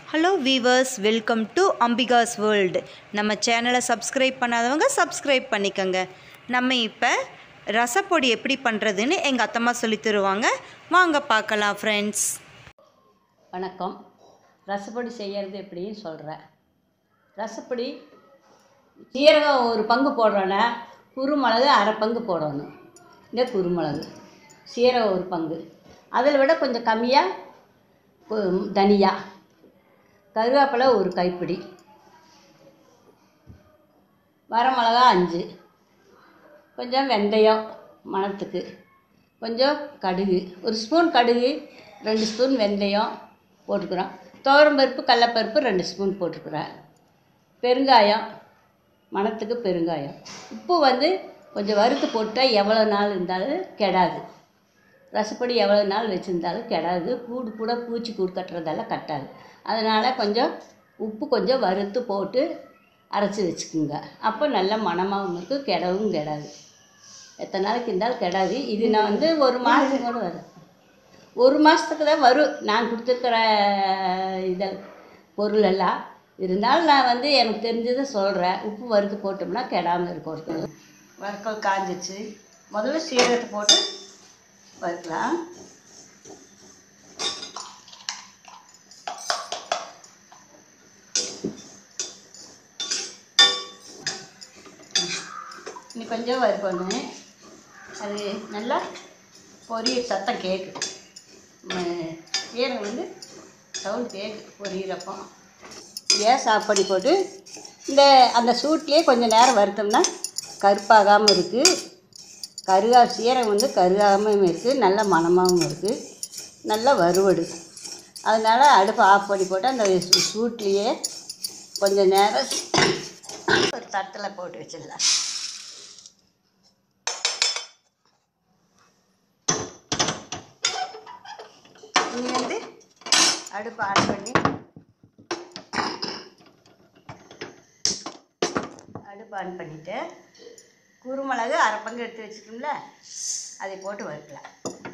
Hello viewers welcome to Ambika's world நம்ம சேனலை subscribe பண்ணாதவங்க சப்ஸ்கிரைப் பண்ணிக்கோங்க நம்ம இப்போ ரசப்பொடி எப்படி பண்ணுறதுன்னு எங்கள் அத்தம்மா சொல்லி தருவாங்க வாங்க பார்க்கலாம் ஃப்ரெண்ட்ஸ் வணக்கம் ரசப்பொடி செய்கிறது எப்படின்னு சொல்கிறேன் ரசப்பொடி சீரகம் ஒரு பங்கு போடுறோன்னா குருமிளகு அரை பங்கு போடணும் இந்த குருமிளகு சீரகம் ஒரு பங்கு அதில் விட கொஞ்சம் கம்மியாக கு- தனியா கருவேப்பிலை ஒரு கைப்பிடி வரமிளகா அஞ்சு கொஞ்சம் வெந்தயம் மணத்துக்கு கொஞ்சம் கடுகு ஒரு ஸ்பூன் கடுகு ரெண்டு ஸ்பூன் வெந்தயம் போட்டுக்கிறோம் துவரம்பருப்பு கடலப்பருப்பு ரெண்டு ஸ்பூன் போட்டுக்கிறேன் பெருங்காயம் மணத்துக்கு பெருங்காயம் உப்பு வந்து கொஞ்சம் வறுத்து போட்டால் எவ்வளோ நாள் இருந்தாலும் கெடாது ரசப்பொடி எவ்வளோ நாள் வச்சுருந்தாலும் கெடாது கூடு கூட பூச்சி கூடு கட்டுறதெல்லாம் கட்டாது அதனால் கொஞ்சம் உப்பு கொஞ்சம் வறுத்து போட்டு அரைச்சி வச்சுக்குங்க அப்போ நல்ல மணமாகவும் இருக்கும் கெடவும் கெடாது எத்தனை நாளைக்கு இருந்தாலும் கெடாது இது நான் வந்து ஒரு மாதத்துக்கு கூட வரும் ஒரு மாதத்துக்கு தான் வரும் நான் கொடுத்துருக்குற இதை பொருள் எல்லாம் இருந்தாலும் நான் வந்து எனக்கு தெரிஞ்சதை சொல்கிறேன் உப்பு வறுத்து போட்டோம்னா கெடாமல் இருக்கும் ஒரு வறுக்கல் காஞ்சிச்சு முதல்ல சீரகத்தை போட்டு வறுக்கலாம் இன்னி கொஞ்சம் வறுக்கணும் அது நல்லா பொரிய சத்தம் கேட்குது சீரகம் வந்து சவுண்ட் கேட்குது பொரியிறப்போ கேஸ் ஆஃப் பண்ணி போட்டு இந்த அந்த சூட்லேயே கொஞ்சம் நேரம் வறுத்தோம்னா கருப்பாகாமல் இருக்குது கருகா சீரகம் வந்து கருகாமல் இருக்குது நல்ல மணமாகவும் இருக்குது நல்ல வறுவடு அதனால் அடுப்பு ஆஃப் பண்ணி போட்டு அந்த சூ- சூட்லேயே கொஞ்சம் நேரம் ஒரு தட்டில் போட்டு வச்சிடலாம் இனி வந்து அடுப்பு ஆன் பண்ணி அடுப்பு ஆன் பண்ணிவிட்டு குருமிளகு அரை பங்கு எடுத்து வச்சுக்கோம்ல அதை போட்டு வறுக்கலாம்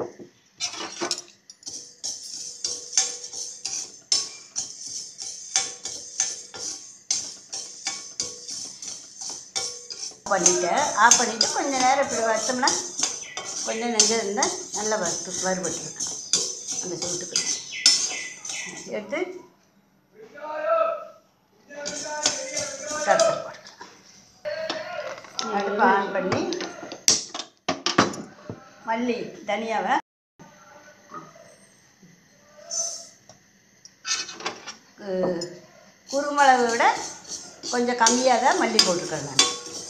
பண்ணிவிட்டு ஆஃப் பண்ணிவிட்டு கொஞ்சம் நேரம் இப்படி வறுத்தோம்னா கொஞ்சம் நெஞ்சம் இருந்தால் நல்லா வறுத்து வறுபட்டுருக்கும் அந்த சூட்டுக்கு எடுத்து தரத்தில் போட்டுக்கலாம் அடுப்பு ஆன் பண்ணி மல்லி தனியாவை கு- குருமிளகு விட கொஞ்சம் கம்மியாக தான் மல்லி போட்டுக்கிறேன் நான்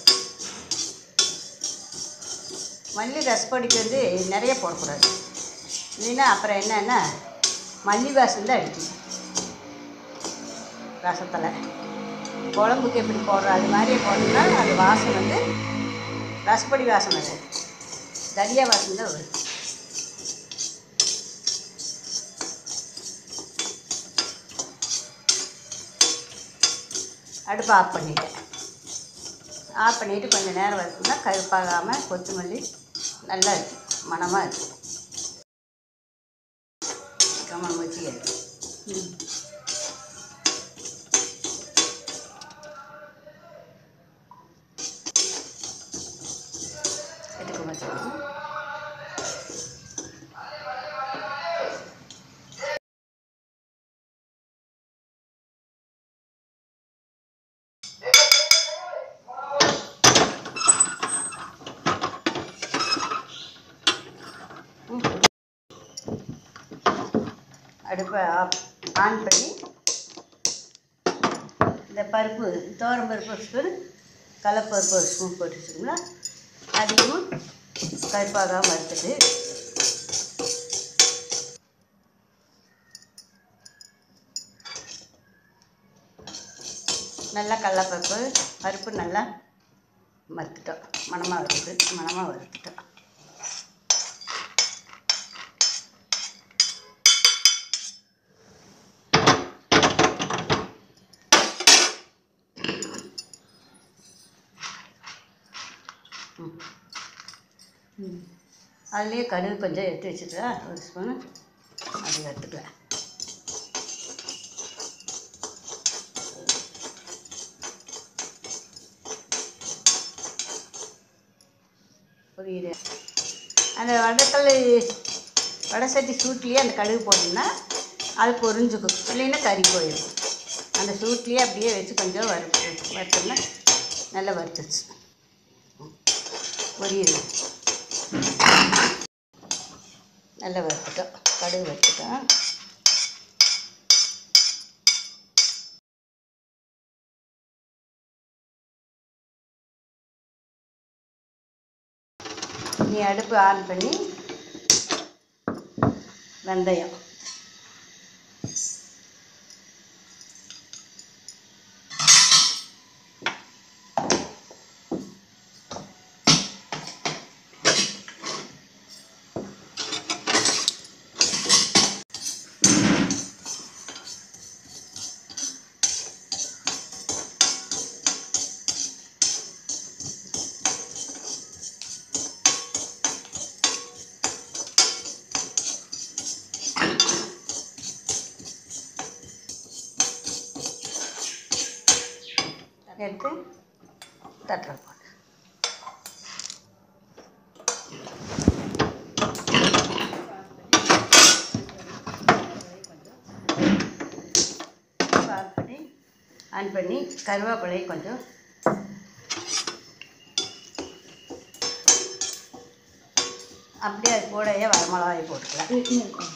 மல்லி ரசப்பொடிக்கு வந்து நிறைய போடக்கூடாது இல்லைன்னா அப்புறம் என்னன்னா மல்லி வாசம் தான் அடிக்கும் ரசத்தில் குழம்புக்கு எப்படி போடுறோம் அது மாதிரி போட்டோம்னா அது வாசம் வந்து ரசப்பொடி வாசம் வராது தனியா வாசம் தான் வரும் அடுப்பு ஆஃப் பண்ணிட்டேன் ஆஃப் பண்ணிவிட்டு கொஞ்சம் நேரம் வறுத்தோம்னா கருப்பாகாமல் கொத்தமல்லி நல்லா இருக்கும் மணமாக இருக்கும் கமலம் வச்சு எடுத்து ம் எடுக்க வச்சுக்கணும் அடுப்பை ஆஃப் ஆன் பண்ணி இந்த பருப்பு தோரம் பருப்பு ஒரு ஸ்பூன் கடலப்பருப்பு ஒரு ஸ்பூன் போட்டு வச்சுக்கோங்களா அதிகமாக கருப்பாகாமல் வறுத்துட்டு நல்லா கடலப்பருப்பு பருப்பு நல்லா வறுத்துட்டோம் மணமாக வறுத்து மணமாக வறுத்துட்டோம் அதுலேயே கடுகு கொஞ்சம் எடுத்து வச்சுட்டு ஒரு ஸ்பூனு அது எடுத்துக்கலாம் புரியுது அந்த வடக்கல் வடை சட்டி சூட்லேயே அந்த கடுகு போட்டோம்னா அது பொரிஞ்சுக்கும் இல்லைன்னா கறி போயிடும் அந்த சூட்லேயே அப்படியே வச்சு கொஞ்சம் வறுத்து வறுத்தோம்னா நல்லா வறுத்துச்சு பொரியுது நல்லா வறுத்துட்டோம் கடுகு வறுத்துட்டோம் நீ அடுப்பு ஆன் பண்ணி வெந்தயம் எடுத்து தட்டில் போடு ஆன் பண்ணி ஆன் பண்ணி கருவேப்பிலையை கொஞ்சம் அப்படியே அது கூடயே வரமிளகாய் போட்டுக்கலாம்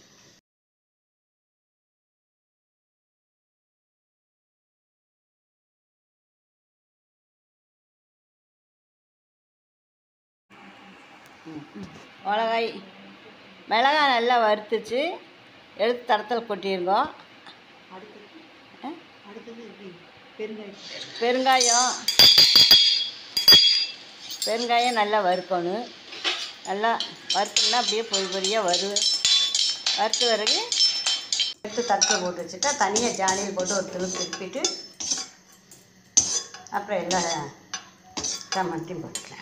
மிளகாய் மிளகாய் நல்லா வறுத்துச்சு எடுத்து தடத்தில் கொட்டியிருக்கோம் ஆ? பெருங்காயம் பெருங்காயம் நல்லா வறுக்கணும் நல்லா வறுத்தோம்னா அப்படியே பொறி பொரியாக வரும் வறுத்த பிறகு எடுத்து தட்டில் போட்டு வச்சுட்டா தனியாக ஜாலியில் போட்டு ஒரு துளி திருப்பிட்டு அப்புறம் எல்லாம் டமாட்டியும் போட்டுக்கலாம்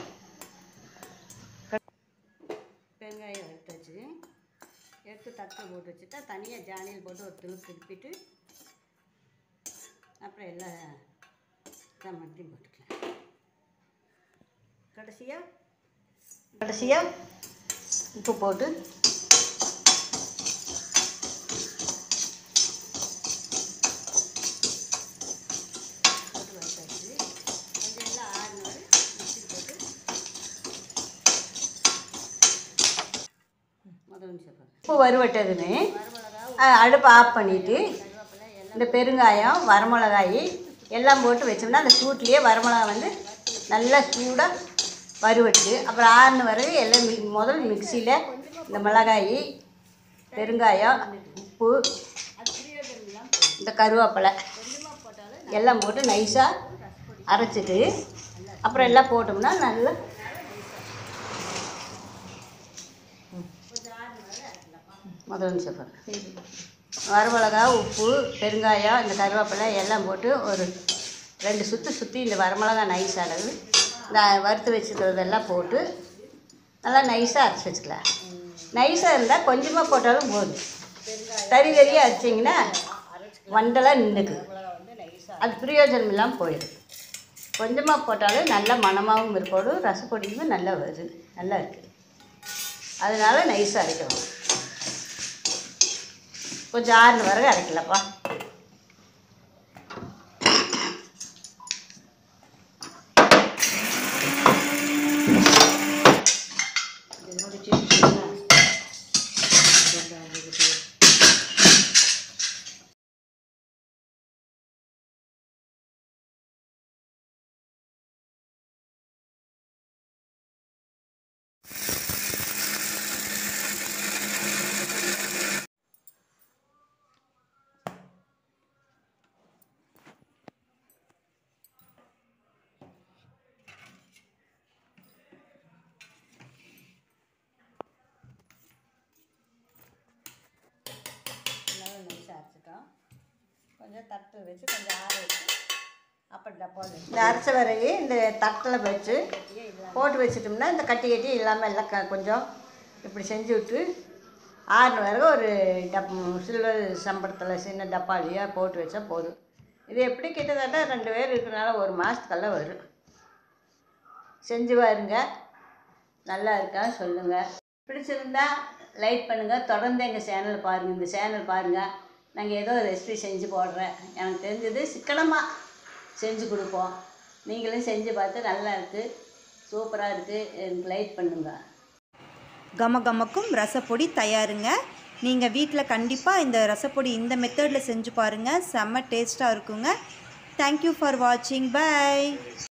பெருங்காயம் வறுத்தாச்சு எடுத்து தட்டில் போட்டு வச்சுட்டா தனியாக ஜாலியில் போட்டு ஒரு துளி திருப்பிட்டு அப்புறம் எல்லாம் டமாட்டியும் போட்டுக்கலாம் கடைசியாக கடைசியாக உப்பு போட்டு போட்டு வச்சாச்சு கொஞ்சம் எல்லாம் ஆறின வரை மிக்ஸியில் போட்டு முதல் நிமிஷம் பாரு. உப்பு வறுவட்டதுன்னு அஹ், அடுப்பை ஆஃப் பண்ணிவிட்டு இந்த பெருங்காயம் வரமிளகாய் எல்லாம் போட்டு வச்சோம்னா அந்த சூட்லேயே வரமிளகாய் வந்து நல்லா சூடாக வறுவட்டு அப்புறம் ஆறுன பிறகு எல்லாம் மி முதல் மிக்சியில் இந்த மிளகாய் பெருங்காயம் உப்பு இந்த கருவேப்பிலை எல்லாம் போட்டு நைஸாக அரைச்சிட்டு அப்புறம் எல்லாம் போட்டோம்னா நல்லா முதல் நிமிஷம் பாரு. வரமிளகா உப்பு பெருங்காயம் இந்த கருவேப்பிலை எல்லாம் போட்டு ஒரு ரெண்டு சுற்றி சுற்றி இந்த வரமிளகா நைஸ் அளவு இந்த வறுத்து வச்சுக்கிறதெல்லாம் போட்டு நல்லா நைஸாக அரைச்சி வச்சுக்கலாம் நைஸாக இருந்தால் கொஞ்சமாக போட்டாலும் போதும் தறி தறியாக அரைச்சிங்கன்னா வண்டெல்லாம் நின்றுக்கு அது பிரயோஜனம் இல்லாமல் போயிடும் கொஞ்சமாக போட்டாலும் நல்ல மணமாகவும் இருக்கணும் ரசப்பொடியும் நல்லா வருது நல்லா இருக்குது அதனால நைஸாக அரைக்கணும் கொஞ்சம் ஆறுன வரைக்கும் அரைக்கலப்பா நல்லா நைஸாக அரைச்சிட்டோம் கொஞ்சம் தட்டில் வச்சு கொஞ்சம் ஆற வச்சு அப்புறம் டப்பாவில் இந்த அரைச்ச பிறகு இந்த தட்டில் வச்சு போட்டு வச்சிட்டோம்னா இந்த கட்டி கட்டி இல்லாமல் எல்லாம் க கொஞ்சம் இப்படி செஞ்சு விட்டு ஆறுன பிறகு ஒரு டப் சில்வர் சம்பளத்தில் சின்ன டப்பாலியாக போட்டு வச்சா போதும் இது எப்படி கிட்டத்தட்ட ரெண்டு பேர் இருக்கிறனால ஒரு மாதத்துக்கெல்லாம் வரும் செஞ்சு பாருங்க நல்லா இருக்கா சொல்லுங்கள் பிடிச்சிருந்தா லைக் பண்ணுங்கள் தொடர்ந்து எங்கள் சேனல் பாருங்கள் இந்த சேனல் பாருங்கள் நாங்கள் ஏதோ ரெசிபி செஞ்சு போடுறேன் எனக்கு தெரிஞ்சது சிக்கனமாக செஞ்சு கொடுப்போம் நீங்களும் செஞ்சு பார்த்து நல்லா இருக்குது சூப்பராக இருக்குது எனக்கு லைக் பண்ணுங்கள் கம கமக்கும் ரசப்பொடி தயாருங்க நீங்கள் வீட்டில் கண்டிப்பாக இந்த ரசப்பொடி இந்த மெத்தடில் செஞ்சு பாருங்கள் செம்ம டேஸ்ட்டாக இருக்குங்க தேங்க்யூ ஃபார் வாட்சிங் பை